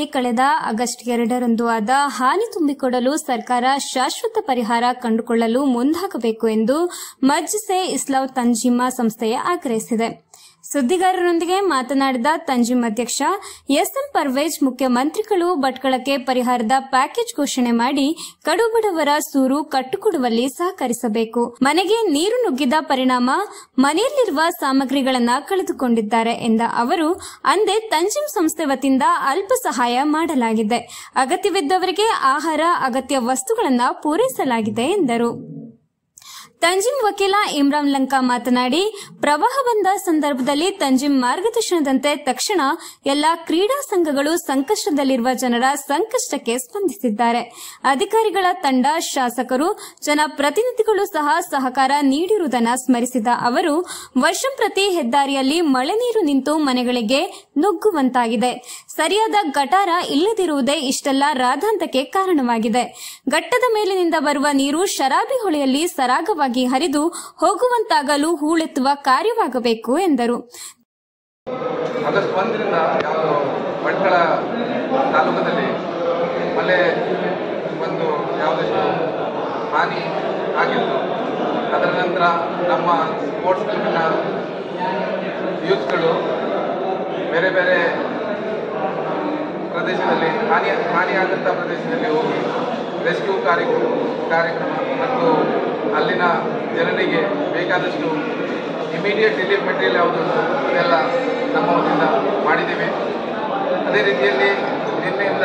ಕಳೆದ ಆಗಸ್ಟ್ ಎರಡರಂದು ಆದ ಹಾನಿ ತುಂಬಿಕೊಡಲು ಸರ್ಕಾರ ಶಾಶ್ವತ ಪರಿಹಾರ ಕಂಡುಕೊಳ್ಳಲು ಮುಂದಾಗಬೇಕು ಎಂದು ಮಜ್ಸೆ ಇಸ್ಲಾಂ ತಂಜಿಮಾ ಸಂಸ್ಥೆಯೇ ಆಗ್ರಹಿಸಿದೆ ಸುದ್ದಿಗಾರರೊಂದಿಗೆ ಮಾತನಾಡಿದ ತಂಜಿಮ್ ಅಧ್ಯಕ್ಷ ಎಸ್ಎಂ ಪರ್ವೇಜ್ ಮುಖ್ಯಮಂತ್ರಿಗಳು ಭಟ್ಕಳಕ್ಕೆ ಪರಿಹಾರದ ಪ್ಯಾಕೇಜ್ ಘೋಷಣೆ ಮಾಡಿ ಕಡುಬಡವರ ಸೂರು ಕಟ್ಟುಕೊಡುವಲ್ಲಿ ಸಹಕರಿಸಬೇಕು ಮನೆಗೆ ನೀರು ನುಗ್ಗಿದ ಪರಿಣಾಮ ಮನೆಯಲ್ಲಿರುವ ಸಾಮಗ್ರಿಗಳನ್ನ ಕಳೆದುಕೊಂಡಿದ್ದಾರೆ ಎಂದ ಅವರು ಅಂದೇ ತಂಜಿಮ್ ಸಂಸ್ಥೆ ವತಿಯಿಂದ ಅಲ್ಪ ಸಹಾಯ ಮಾಡಲಾಗಿದೆ ಅಗತ್ಯವಿದ್ದವರಿಗೆ ಆಹಾರ ಅಗತ್ಯ ವಸ್ತುಗಳನ್ನು ಪೂರೈಸಲಾಗಿದೆ ಎಂದರು ತಂಜಿಮ್ ವಕೀಲ ಇಮ್ರಾನ್ ಲಂಕಾ ಮಾತನಾಡಿ ಪ್ರವಾಹ ಬಂದ ಸಂದರ್ಭದಲ್ಲಿ ತಂಜಿಮ್ ಮಾರ್ಗದರ್ಶನದಂತೆ ತಕ್ಷಣ ಎಲ್ಲಾ ಕ್ರೀಡಾ ಸಂಘಗಳು ಸಂಕಷ್ಟದಲ್ಲಿರುವ ಜನರ ಸಂಕಷ್ಟಕ್ಕೆ ಸ್ಪಂದಿಸಿದ್ದಾರೆ ಅಧಿಕಾರಿಗಳ ತಂಡ ಶಾಸಕರು ಜನಪ್ರತಿನಿಧಿಗಳು ಸಹ ಸಹಕಾರ ನೀಡಿರುವುದನ್ನು ಸ್ಮರಿಸಿದ ಅವರು ವರ್ಷಂಪ್ರತಿ ಹೆದ್ದಾರಿಯಲ್ಲಿ ಮಳೆ ನೀರು ನಿಂತು ಮನೆಗಳಿಗೆ ನುಗ್ಗುವಂತಾಗಿದೆ ಸರಿಯಾದ ಗಟಾರ ಇಲ್ಲದಿರುವುದೇ ಇಷ್ಟೆಲ್ಲ ರಾಧಾಂತಕ್ಕೆ ಕಾರಣವಾಗಿದೆ ಘಟ್ಟದ ಮೇಲಿನಿಂದ ಬರುವ ನೀರು ಶರಾಬಿ ಹೊಳೆಯಲ್ಲಿ ಸರಾಗವಾಗಿ ಹರಿದು ಹೋಗುವಂತಾಗಲು ಹೂಳೆತ್ತುವ ಕಾರ್ಯವಾಗಬೇಕು ಎಂದರು ಆಗಸ್ಟ್ ಒಂದರಿಂದ ಯಾವುದು ಭಟ್ಕಳ ತಾಲೂಕದಲ್ಲಿ ಮಳೆ ಒಂದು ಯಾವುದಷ್ಟು ಹಾನಿ ಆಗಿತ್ತು ಅದರ ನಂತರ ನಮ್ಮ ಸ್ಪೋರ್ಟ್ಸ್ ಕ್ಲಬ್ನ ಯೂತ್ಗಳು ಬೇರೆ ಬೇರೆ ಪ್ರದೇಶದಲ್ಲಿ ಹಾನಿ ಹಾನಿಯಾದಂಥ ಪ್ರದೇಶದಲ್ಲಿ ಹೋಗಿ ರೆಸ್ಕ್ಯೂ ಕಾರ್ಯಕ್ರಮ ಕಾರ್ಯಕ್ರಮ ಮತ್ತು ಅಲ್ಲಿನ ಜನರಿಗೆ ಬೇಕಾದಷ್ಟು ಇಮಿಡಿಯೇಟ್ ರಿಲೀಫ್ ಮೆಟೀರಿಯಲ್ ಯಾವುದು ಉಂಟು ಅದೆಲ್ಲ ನಮ್ಮ ವತಿಯಿಂದ ಮಾಡಿದ್ದೇವೆ ಅದೇ ರೀತಿಯಲ್ಲಿ ನಿನ್ನೆಯಿಂದ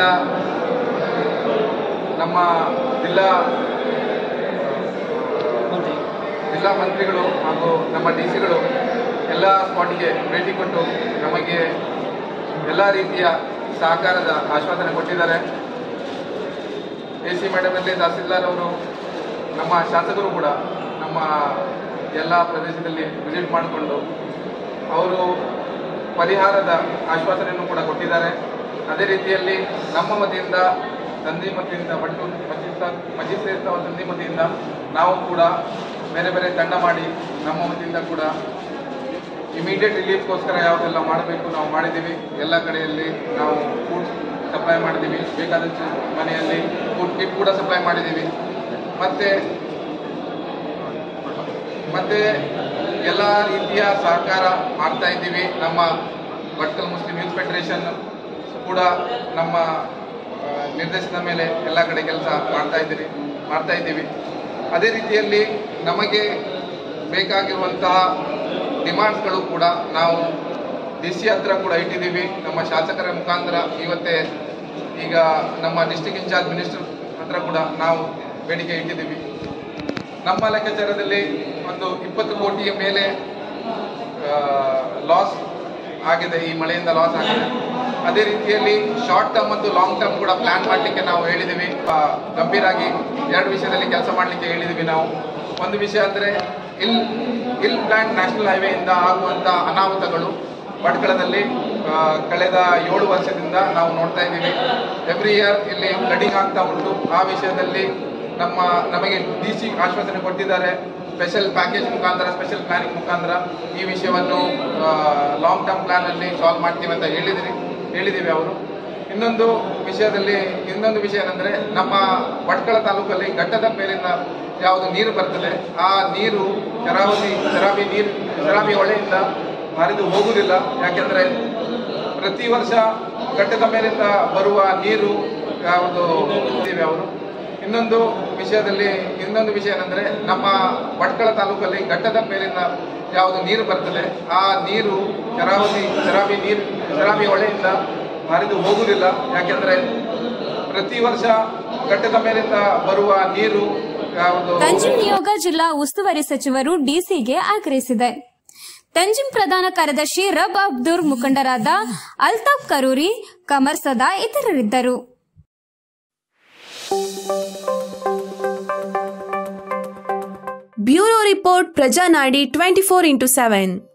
ನಮ್ಮ ಜಿಲ್ಲಾ ಜಿಲ್ಲಾ ಮಂತ್ರಿಗಳು ಹಾಗೂ ನಮ್ಮ ಡಿ ಸಿಗಳು ಎಲ್ಲ ಸ್ಪಾಟಿಗೆ ಭೇಟಿ ಕೊಟ್ಟು ನಮಗೆ ಎಲ್ಲ ರೀತಿಯ ಸಹಕಾರದ ಆಶ್ವಾಸನೆ ಕೊಟ್ಟಿದ್ದಾರೆ ಎ ಸಿ ಮೇಡಮಲ್ಲಿ ತಹಸೀಲ್ದಾರ್ ಅವರು ನಮ್ಮ ಶಾಸಕರು ಕೂಡ ನಮ್ಮ ಎಲ್ಲ ಪ್ರದೇಶದಲ್ಲಿ ವಿಸಿಟ್ ಮಾಡಿಕೊಂಡು ಅವರು ಪರಿಹಾರದ ಆಶ್ವಾಸನೆಯನ್ನು ಕೂಡ ಕೊಟ್ಟಿದ್ದಾರೆ ಅದೇ ರೀತಿಯಲ್ಲಿ ನಮ್ಮ ವತಿಯಿಂದ ತಂದಿ ಮತಿಯಿಂದ ಬಟ್ಟು ಮಜಿಸ್ತ ಮಜಿಸ್ಟ್ರೇಟ್ ತಂದಿ ಮತಿಯಿಂದ ನಾವು ಕೂಡ ಬೇರೆ ಬೇರೆ ತಂಡ ಮಾಡಿ ನಮ್ಮ ವತಿಯಿಂದ ಕೂಡ ಇಮಿಡಿಯೇಟ್ ರಿಲೀಫ್ಗೋಸ್ಕರ ಯಾವುದೆಲ್ಲ ಮಾಡಬೇಕು ನಾವು ಮಾಡಿದ್ದೀವಿ ಎಲ್ಲ ಕಡೆಯಲ್ಲಿ ನಾವು ಫುಡ್ ಸಪ್ಲೈ ಮಾಡಿದ್ದೀವಿ ಬೇಕಾದಷ್ಟು ಮನೆಯಲ್ಲಿ ಫುಡ್ ಕಿಟ್ ಕೂಡ ಸಪ್ಲೈ ಮಾಡಿದ್ದೀವಿ ಮತ್ತು ಮತ್ತು ಎಲ್ಲ ರೀತಿಯ ಸಹಕಾರ ಮಾಡ್ತಾ ಇದ್ದೀವಿ ನಮ್ಮ ಭಟ್ಕಲ್ ಮುಸ್ಲಿಂ ಯೂತ್ ಫೆಡರೇಷನ್ ಕೂಡ ನಮ್ಮ ಆ, ನಿರ್ದೇಶನದ ಮೇಲೆ ಎಲ್ಲ ಕಡೆ ಕೆಲಸ ಮಾಡ್ತಾ ಇದ್ದೀವಿ ಮಾಡ್ತಾ ಇದ್ದೀವಿ ಅದೇ ರೀತಿಯಲ್ಲಿ ನಮಗೆ ಬೇಕಾಗಿರುವಂತಹ ಡಿಮಾಂಡ್ಸ್ಗಳು ಕೂಡ ನಾವು ಡಿ ಸಿ ಹತ್ರ ಕೂಡ ಇಟ್ಟಿದ್ದೀವಿ ನಮ್ಮ ಶಾಸಕರ ಮುಖಾಂತರ ಇವತ್ತೇ ಈಗ ನಮ್ಮ ಡಿಸ್ಟಿಕ್ ಇನ್ಚಾರ್ಜ್ ಮಿನಿಸ್ಟರ್ ಹತ್ರ ಕೂಡ ನಾವು ಬೇಡಿಕೆ ಇಟ್ಟಿದ್ದೀವಿ ನಮ್ಮ ಲೆಕ್ಕಾಚಾರದಲ್ಲಿ ಒಂದು ಇಪ್ಪತ್ತು ಕೋಟಿಯ ಮೇಲೆ ಲಾಸ್ ಆಗಿದೆ ಈ ಮಳೆಯಿಂದ ಲಾಸ್ ಆಗಿದೆ ಅದೇ ರೀತಿಯಲ್ಲಿ ಶಾರ್ಟ್ ಟರ್ಮ್ ಮತ್ತು ಲಾಂಗ್ ಟರ್ಮ್ ಕೂಡ ಪ್ಲಾನ್ ಮಾಡಲಿಕ್ಕೆ ನಾವು ಹೇಳಿದ್ದೀವಿ ಆ, ಗಂಭೀರಾಗಿ ಎರಡು ವಿಷಯದಲ್ಲಿ ಕೆಲಸ ಮಾಡಲಿಕ್ಕೆ ಹೇಳಿದ್ದೀವಿ ನಾವು ಒಂದು ವಿಷಯ ಅಂದರೆ ಇಲ್ ಇಲ್ ಪ್ಲಾಂಟ್ ನ್ಯಾಷನಲ್ ಹೈವೇಯಿಂದ ಆಗುವಂಥ ಅನಾಹುತಗಳು ಭಟ್ಕಳದಲ್ಲಿ ಆ, ಕಳೆದ ಏಳು ವರ್ಷದಿಂದ ನಾವು ನೋಡ್ತಾ ಇದ್ದೀವಿ ಎವ್ರಿ ಇಯರ್ ಇಲ್ಲಿ ಫ್ಲಡಿಂಗ್ ಆಗ್ತಾ ಉಂಟು ಆ ವಿಷಯದಲ್ಲಿ ನಮ್ಮ ನಮಗೆ ಡಿ ಸಿ ಆಶ್ವಾಸನೆ ಕೊಟ್ಟಿದ್ದಾರೆ ಸ್ಪೆಷಲ್ ಪ್ಯಾಕೇಜ್ ಮುಖಾಂತರ ಸ್ಪೆಷಲ್ ಪ್ಲಾನಿಂಗ್ ಮುಖಾಂತರ ಈ ವಿಷಯವನ್ನು ಲಾಂಗ್ ಟರ್ಮ್ ಪ್ಲಾನಲ್ಲಿ ಸಾಲ್ವ್ ಮಾಡ್ತೀವಿ ಅಂತ ಹೇಳಿದಿರಿ ಹೇಳಿದ್ದೀವಿ ಅವರು ಇನ್ನೊಂದು ವಿಷಯದಲ್ಲಿ ಇನ್ನೊಂದು ವಿಷಯ ಏನಂದರೆ ನಮ್ಮ ಭಟ್ಕಳ ತಾಲೂಕಲ್ಲಿ ಘಟ್ಟದ ಮೇಲಿಂದ ಯಾವುದು ನೀರು ಬರ್ತದೆ ಆ ನೀರು ಶರಾವತಿ ಶರಾಬಿ ನೀರು ಶರಾಬಿ ಹೊಳೆಯಿಂದ ಹರಿದು ಹೋಗುವುದಿಲ್ಲ ಯಾಕೆಂದರೆ ಪ್ರತಿ ವರ್ಷ ಘಟ್ಟದ ಮೇಲಿಂದ ಬರುವ ನೀರು ಯಾವುದು ಇದ್ದೀವಿ ಅವರು ಇನ್ನೊಂದು ವಿಷಯದಲ್ಲಿ ಇನ್ನೊಂದು ವಿಷಯ ಏನಂದರೆ ನಮ್ಮ ಭಟ್ಕಳ ತಾಲೂಕಲ್ಲಿ ಘಟ್ಟದ ಮೇಲಿಂದ ಯಾವುದು ನೀರು ಬರ್ತದೆ ಆ ನೀರು ಶರಾವತಿ ಶರಾಬಿ ನೀರು ಶರಾಬಿ ಹೊಳೆಯಿಂದ ಹರಿದು ಹೋಗುವುದಿಲ್ಲ ಯಾಕೆಂದರೆ ಪ್ರತಿ ವರ್ಷ ಘಟ್ಟದ ಮೇಲಿಂದ ಬರುವ ನೀರು ಯಾವುದು ತಂಜಿಮ್ ನಿಯೋಗ ಜಿಲ್ಲಾ ಉಸ್ತುವಾರಿ ಸಚಿವರು ಡಿಸಿಗೆ ಆಗ್ರಹಿಸಿದೆ ತಂಜಿಮ್ ಪ್ರಧಾನ ಕಾರ್ಯದರ್ಶಿ ರಬ್ ಅಬ್ದುರ್ ಮುಖಂಡರಾದ ಅಲ್ತಾಫ್ ಕರೂರಿ ಕಮರ್ ಸದಾ ಇತರರಿದ್ದರು bureau report Prajanadi twenty four into seven